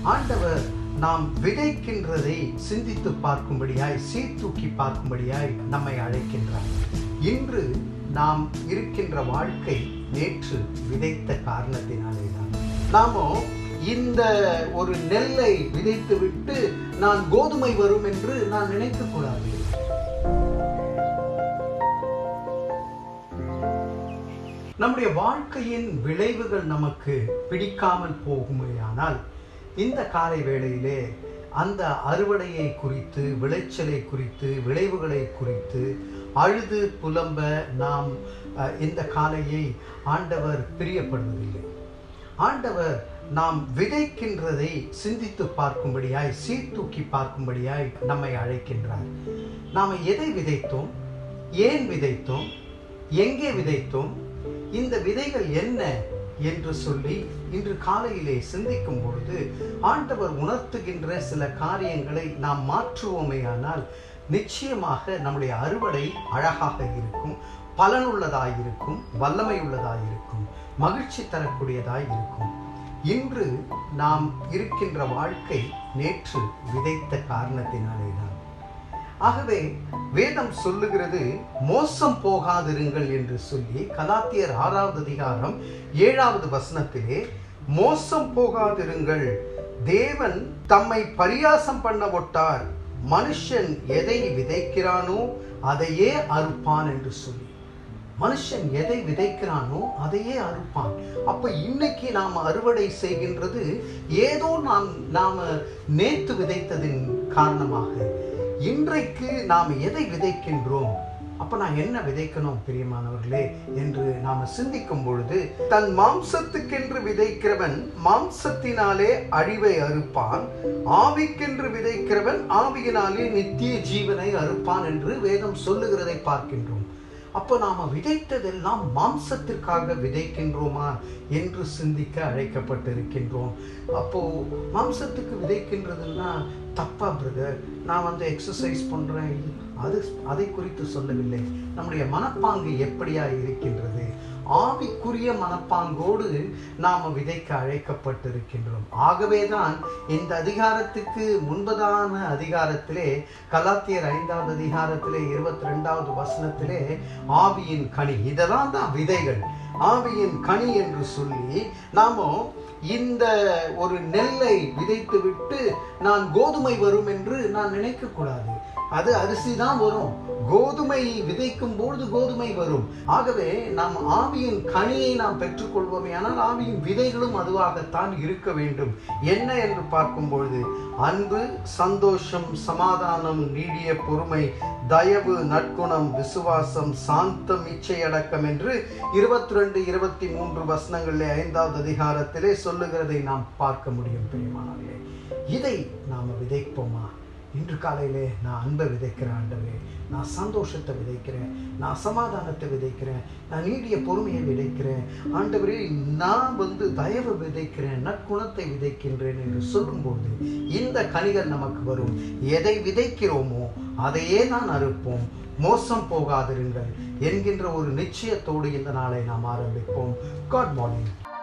ஆண்டவர் நாம் விதைக்கின்றதை சிந்தித்து பார்க்கும்படியாய் சீர்தூக்கி பார்க்கும்படியாய் நம்மை அழைக்கின்றார் இன்று நாம் இருக்கின்ற வாழ்க்கை நேற்று விதைத்த காரணத்தினாலே தான் நாமோ இந்த ஒரு நெல்லை விதைத்து விட்டு நான் கோதுமை வரும் என்று நான் நினைக்க கூடாது நம்முடைய வாழ்க்கையின் விளைவுகள் நமக்கு பிடிக்காமல் போகுமையானால் இந்த காலை வேளையிலே அந்த அறுவடையை குறித்து விளைச்சலை குறித்து விளைவுகளை குறித்து அழுது புலம்ப நாம் அஹ், இந்த காலையை ஆண்டவர் பிரியப்படுவதில்லை ஆண்டவர் நாம் விதைக்கின்றதை சிந்தித்து பார்க்கும்படியாய் சீர்தூக்கி பார்க்கும்படியாய் நம்மை அழைக்கின்றார் நாம் எதை விதைத்தோம் ஏன் விதைத்தோம் எங்கே விதைத்தோம் இந்த விதைகள் என்ன என்று சொல்லி இன்று காலையிலே சிந்திக்கும் பொழுது ஆண்டவர் உணர்த்துகின்ற சில காரியங்களை நாம் மாற்றுவோமேயானால் நிச்சயமாக நம்முடைய அறுவடை அழகாக இருக்கும் பலனுள்ளதாய் இருக்கும் வல்லமை உள்ளதாய் இருக்கும் மகிழ்ச்சி தரக்கூடியதாய் இருக்கும் இன்று நாம் இருக்கின்ற வாழ்க்கை நேற்று விதைத்த காரணத்தினாலே தான் ஆகவே வேதம் சொல்லுகிறது மோசம் போகாதிருங்கள் என்று சொல்லி கலாத்தியர் ஆறாவது அதிகாரம் ஏழாவது வசனத்திலே மோசம் போகாதிருங்கள் தேவன் தம்மை பரியாசம் பண்ண ஒட்டார் மனுஷன் எதை விதைக்கிறானோ அதையே அறுப்பான் என்று சொல்லி மனுஷன் எதை விதைக்கிறானோ அதையே அறுப்பான் அப்ப இன்னைக்கு நாம் அறுவடை செய்கின்றது ஏதோ நாம் நாம நேத்து விதைத்ததின் காரணமாக இன்றைக்கு நாம் எதை விதைக்கின்றோம் அப்ப நான் என்ன விதைக்கணும் பிரியமானவர்களே என்று நாம சிந்திக்கும் பொழுது தன் மாம்சத்துக்கென்று விதைக்கிறவன் மாம்சத்தினாலே அழிவை அறுப்பான் ஆவிக்கென்று விதைக்கிறவன் ஆவியினாலே நித்திய ஜீவனை அறுப்பான் என்று வேதம் சொல்லுகிறதை பார்க்கின்றோம் அப்போ நாம விதைத்ததெல்லாம் மாம்சத்திற்காக விதைக்கின்றோமா என்று சிந்திக்க அழைக்கப்பட்டிருக்கின்றோம் அப்போ மாம்சத்துக்கு விதைக்கின்றதுன்னா தப்பா பிரதர் நான் வந்து எக்ஸசைஸ் பண்றேன் இது அது அதை குறித்து சொல்லவில்லை நம்முடைய மனப்பாங்கு எப்படியா இருக்கின்றது ஆவிக்குரிய மனப்பாங்கோடு நாம விதைக்க அழைக்கப்பட்டிருக்கின்றோம் ஆகவேதான் இந்த அதிகாரத்துக்கு முன்பதான அதிகாரத்திலே கலாத்தியர் ஐந்தாவது அதிகாரத்திலே இருபத்தி ரெண்டாவது வசனத்திலே ஆவியின் கனி இதெல்லாம் தான் விதைகள் ஆவியின் கனி என்று சொல்லி நாம இந்த ஒரு நெல்லை விதைத்து விட்டு நான் கோதுமை வரும் என்று நான் நினைக்க கூடாது அது அரிசி தான் வரும் கோதுமை விதைக்கும் பொழுது கோதுமை வரும் ஆகவே நாம் ஆவியின் கனியை நாம் பெற்றுக்கொள்வோமே ஆனால் ஆவியின் விதைகளும் அதுவாகத்தான் இருக்க வேண்டும் என்ன என்று பார்க்கும் பொழுது அன்பு சந்தோஷம் சமாதானம் நீடிய பொறுமை தயவு நற்குணம் விசுவாசம் சாந்தம் இச்சையடக்கம் என்று இருபத்தி ரெண்டு இருபத்தி மூன்று வசனங்களிலே ஐந்தாவது அதிகாரத்திலே சொல்லுகிறதை நாம் பார்க்க முடியும் பெரியமானவர்களே இதை நாம விதைப்போமா இன்று காலையிலே நான் அன்பை விதைக்கிறேன் ஆண்டவே நான் சந்தோஷத்தை விதைக்கிறேன் நான் சமாதானத்தை விதைக்கிறேன் நான் நீடிய பொறுமையை விதைக்கிறேன் ஆண்டவரே நான் வந்து தயவு விதைக்கிறேன் நற்குணத்தை விதைக்கின்றேன் என்று சொல்லும்போது இந்த கனிகள் நமக்கு வரும் எதை விதைக்கிறோமோ அதையே நான் அறுப்போம் மோசம் போகாதிருங்கள் என்கின்ற ஒரு நிச்சயத்தோடு இந்த நாளை நாம் ஆரம்பிப்போம் காட் மார்னிங்